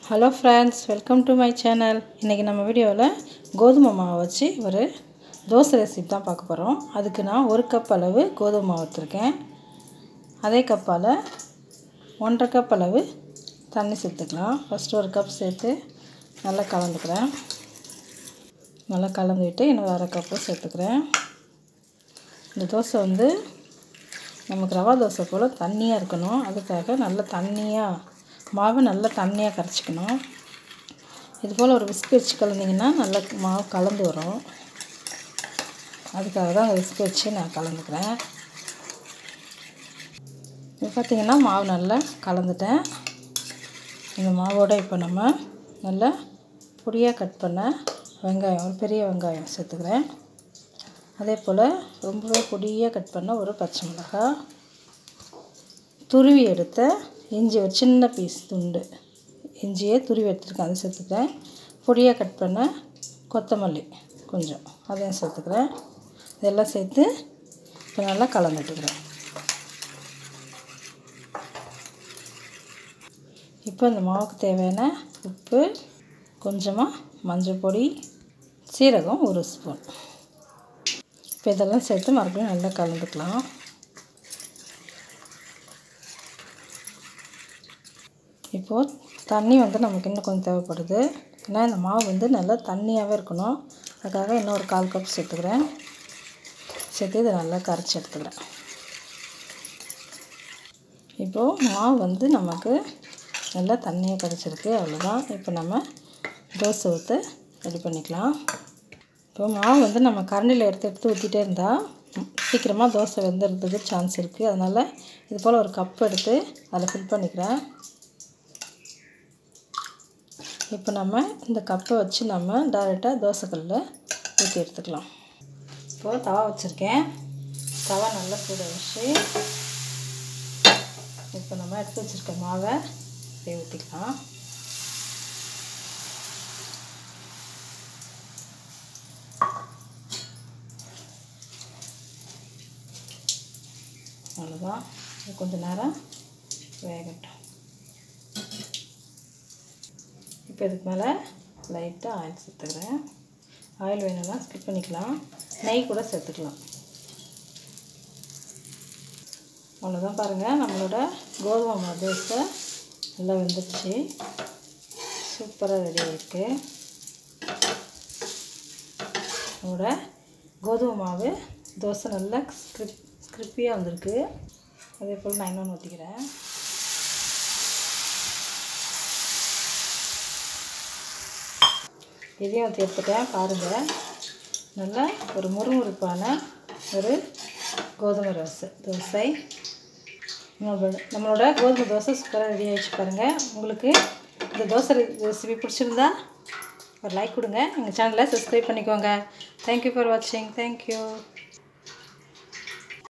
hello friends welcome to my channel இன்றைக்கி நம்ம வீடியோவில் கோதுமை மாவை வச்சு ஒரு தோசை ரெசிபி தான் பார்க்க போகிறோம் அதுக்கு நான் ஒரு கப் அளவு கோதுமை மாவு எடுத்திருக்கேன் அதே கப்பால் ஒன்றரை கப் அளவு தண்ணி சேர்த்துக்கலாம் ஃபஸ்ட்டு ஒரு கப் சேர்த்து நல்லா கலந்துக்கிறேன் நல்லா கலந்து விட்டு இன்னொரு அரை கப்பு சேர்த்துக்கிறேன் இந்த தோசை வந்து நமக்கு ரவா தோசை போல் தண்ணியாக இருக்கணும் அதுக்காக நல்லா தண்ணியாக மாவு நல்லா தண்ணியாக கரைச்சிக்கணும் இது போல் ஒரு விஸ்க் வச்சு கலந்திங்கன்னா நல்லா மாவு கலந்து வரும் அதுக்காக தான் அந்த விஸ்க் வச்சு நான் கலந்துக்கிறேன் இப்போ பார்த்திங்கன்னா மாவு நல்லா கலந்துட்டேன் இந்த மாவோடு இப்போ நம்ம நல்லா பொடியாக கட் பண்ண வெங்காயம் ஒரு பெரிய வெங்காயம் சேர்த்துக்கிறேன் அதே போல் ரொம்பவே பொடியாக கட் பண்ண ஒரு பச்சை மிளகாய் துருவி எடுத்த இஞ்சி ஒரு சின்ன பீஸ் துண்டு இஞ்சியை துருவி எடுத்துருக்கேன் அதை சேர்த்துக்கிறேன் பொடியாக கட் பண்ண கொத்தமல்லி கொஞ்சம் அதையும் சேர்த்துக்கிறேன் இதெல்லாம் சேர்த்து இப்போ நல்லா கலந்துட்டுக்கிறேன் இப்போ இந்த மாவுக்கு தேவையான உப்பு கொஞ்சமாக மஞ்சள் பொடி சீரகம் ஒரு ஸ்பூன் இப்போ இதெல்லாம் சேர்த்து மறுபடியும் நல்லா கலந்துக்கலாம் இப்போது தண்ணி வந்து நமக்கு இன்னும் கொஞ்சம் தேவைப்படுது ஏன்னா இந்த மாவு வந்து நல்லா தண்ணியாகவே இருக்கணும் அதுக்காக இன்னும் ஒரு கால் கப் சேர்த்துக்கிறேன் சேர்த்து இதை நல்லா கரைச்சி எடுத்துக்கிறேன் இப்போது மாவு வந்து நமக்கு நல்லா தண்ணியாக கிடச்சிருக்கு அவ்வளோதான் இப்போ நம்ம தோசை ஊற்ற ரெடி பண்ணிக்கலாம் இப்போ மாவு வந்து நம்ம கரண்டியில் எடுத்து எடுத்து ஊற்றிட்டே இருந்தால் சீக்கிரமாக தோசை வெந்துடுறதுக்கு சான்ஸ் இருக்குது அதனால் இது போல் ஒரு கப் எடுத்து அதில் ஃபில் பண்ணிக்கிறேன் இப்போ நம்ம இந்த கப்பை வச்சு நம்ம டைரெக்டாக தோசைக்கல்லில் ஊற்றி எடுத்துக்கலாம் இப்போது தவா வச்சுருக்கேன் தவா நல்லா சூட வச்சு இப்போ நம்ம எடுத்து வச்சுருக்க மாவை அப்படியே ஊற்றிக்கலாம் அவ்வளோதான் கொஞ்சம் நேரம் வேகட்டும் இப்போ இதுக்கு மேலே லைட்டாக ஆயில் சேர்த்துக்கிறேன் ஆயில் வேணும்னா ஸ்கிப் பண்ணிக்கலாம் நெய் கூட சேர்த்துக்கலாம் அவ்வளோதான் பாருங்கள் நம்மளோட கோதுமை மாவு தோசை நல்லா வெந்துடுச்சு சூப்பராக ரெடி ஆகிருக்கு நம்மளோட கோதுமை மாவு தோசை நல்லா ஸ்கிரிப் ஸ்கிரிப்பியாக வந்திருக்கு அதே போல் நான் இன்னொன்று ஊற்றிக்கிறேன் இதையும் ஊற்றி எடுத்துட்டேன் பாருங்கள் நல்லா ஒரு முறுமுறுப்பான ஒரு கோதுமை தோசை தோசை நம்மளோட நம்மளோட கோதுமை தோசை சூப்பராக ரெடி ஆகிடுச்சு பாருங்கள் உங்களுக்கு இந்த தோசை ரெசிபி பிடிச்சிருந்தா ஒரு லைக் கொடுங்க எங்கள் சேனலை சப்ஸ்கிரைப் பண்ணிக்கோங்க தேங்க்யூ ஃபார் வாட்சிங் தேங்க்யூ